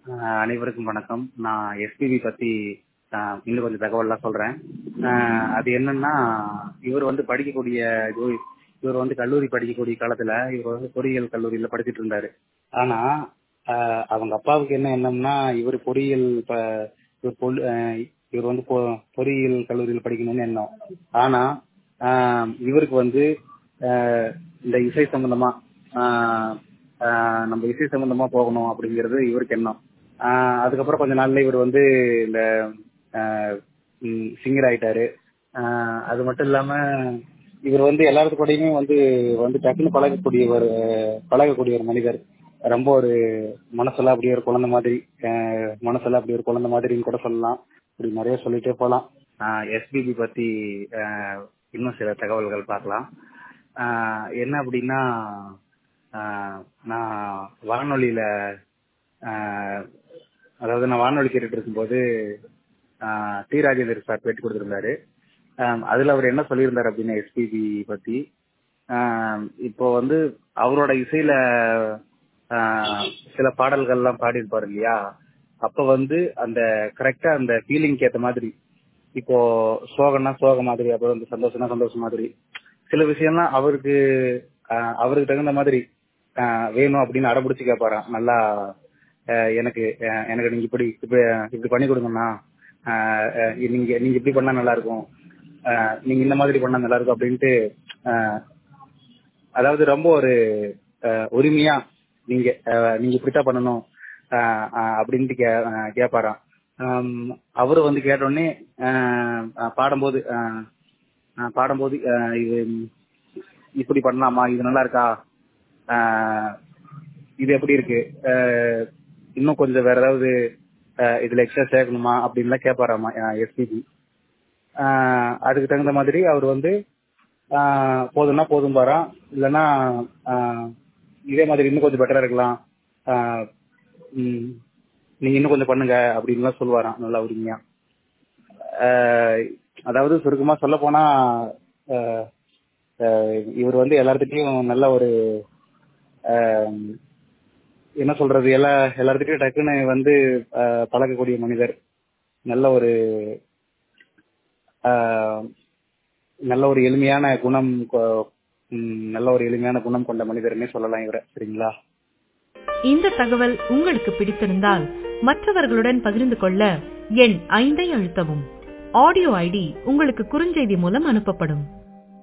ஆஹ் அனைவருக்கும் வணக்கம் நான் எஸ்பிபி பத்தி ஆஹ் இன்னும் கொஞ்சம் தகவல்லாம் சொல்றேன் ஆஹ் அது என்னன்னா இவர் வந்து படிக்கக்கூடிய இது- இவர் வந்து கல்லூரி படிக்கக்கூடிய காலத்துல இவர் வந்து பொறியியல் கல்லூரியில படிச்சிட்டு இருந்தாரு ஆனா ஆஹ் அவங்க அப்பாவுக்கு என்ன எண்ணம்னா இவர் பொறியியல் ப- இவர் பொல்- ஆஹ் இவர் வந்து பொ- பொறியியல் கல்லூரியில் படிக்கணும்னு எண்ணம் ஆனா ஆஹ் இவருக்கு வந்து ஆஹ் இந்த இசை சம்பந்தமா ஆஹ் ஆஹ் நம்ம இசை சம்பந்தமா போகணும் அப்படிங்கிறது இவருக்கு எண்ணம் ஆஹ் அதுக்கப்புறம் கொஞ்ச நாள்ல இவர் வந்து இந்த சிங்கர் ஆயிட்டாரு ஆஹ் அது மட்டும் இல்லாம இவர் வந்து எல்லாத்து கூடயுமே வந்து வந்து டக்குன்னு பழகக்கூடியவர் பழகக்கூடிய ஒரு மனிதர் ரொம்ப ஒரு மனசெல்லாம் அப்படியே ஒரு குழந்தை மாதிரி ஆஹ் மனசெல்லாம் அப்படி ஒரு குழந்தை மாதிரின்னு கூட சொல்லலாம் இப்படி நிறைய சொல்லிட்டே போலாம் எஸ்பிபி பத்தி ஆஹ் இன்னும் சில தகவல்கள் பார்க்கலாம் ஆஹ் என்ன அப்படின்னா ஆஹ் நான் வானொலியில ஆஹ் அதாவது நான் வானொலி கேட்டுட்டு இருக்கும்போது ஆஹ் டி ராஜேந்தர் சார் பேட்டி கொடுத்திருந்தாரு ஆஹ் அதுல அவர் என்ன சொல்லியிருந்தாரு அப்படின்னா எஸ்பிபி பத்தி ஆஹ் இப்போ வந்து அவரோட இசையில ஆஹ் சில பாடல்கள்லாம் பாடியிருப்பாரு இல்லையா அப்ப வந்து அந்த கரெக்டா அந்த ஃபீலிங்க்கு ஏத்த மாதிரி இப்போ சோகம்னா சோகம் மாதிரி அப்புறம் வந்து சந்தோஷம்னா சந்தோஷம் மாதிரி சில விஷயம்லாம் அவருக்கு ஆஹ் அவருக்கு தகுந்த மாதிரி ஆஹ் வேணும் அப்படின்னு அடம்பிடிச்சு கேட்பாராம் நல்லா ஆஹ் எனக்கு ஆஹ் எனக்கு நீங்க இப்படி இப்படி இப்படி பண்ணி கொடுங்கண்ணா ஆஹ் ஆஹ் நீங்க நீங்க இப்படி பண்ணா நல்லா இருக்கும் ஆஹ் நீங்க இந்த மாதிரி பண்ணா நல்லா இருக்கும் அப்படின்ட்டு ஆஹ் அதாவது ரொம்ப ஒரு ஆஹ் உரிமையா நீங்க ஆஹ் நீங்க இப்படித்தான் பண்ணணும் ஆஹ் ஆஹ் அப்படின்ட்டு கே ஆஹ் கேட்பாராம் ஆம், அவரு வந்து கேட்டோடனே ஆஹ் ஆஹ் பாடும்போது ஆஹ் ஆஹ் பாடும்போது ஆஹ் இது இப்படி பண்ணலாமா இது நல்லா இருக்கா ஆஹ் இது எப்படி இருக்கு ஆஹ் இன்னும் கொஞ்சம் வேற ஏதாவது ஆஹ் இதுல எக்ஸ்ட்ரா சேர்க்கணுமா அப்படின்லாம் கேட்பாராமா எஸ்பிபி அதுக்கு தகுந்த மாதிரி அவர் வந்து ஆஹ் போதும்னா போதும் பாராம் இல்லைன்னா ஆஹ் இதே மாதிரி இன்னும் கொஞ்சம் பெட்டரா இருக்கலாம் ஆஹ் ம், நீங்க இன்னும் கொஞ்சம் பண்ணுங்க அப்படின்லாம் சொல்லுவாராம் நல்லா உரிமையா ஆஹ் அதாவது சுருக்கமா சொல்ல போனா ஆஹ் ஆஹ் இவர் வந்து எல்லார்கிட்டயும் நல்ல ஒரு ஆஹ் என்ன சொல்றது எல்லா எல்லார்கிட்டயும் டக்குன்னு வந்து ஆஹ் பழகக்கூடிய மனிதர் நல்ல ஒரு ஆஹ் நல்ல ஒரு எளிமையான குணம் கொ- ம், நல்ல ஒரு எளிமையான குணம் கொண்ட மனிதர்னே சொல்லலாம் இவரை சரிங்களா இந்த தகவல் உங்களுக்கு பிடித்திருந்தால் மற்றவர்களுடன் பகிர்ந்து கொள்ள எண் ஐந்தை அழுத்தவும் ஆடியோ ஐடி உங்களுக்கு குறுஞ்செய்தி மூலம் அனுப்பப்படும்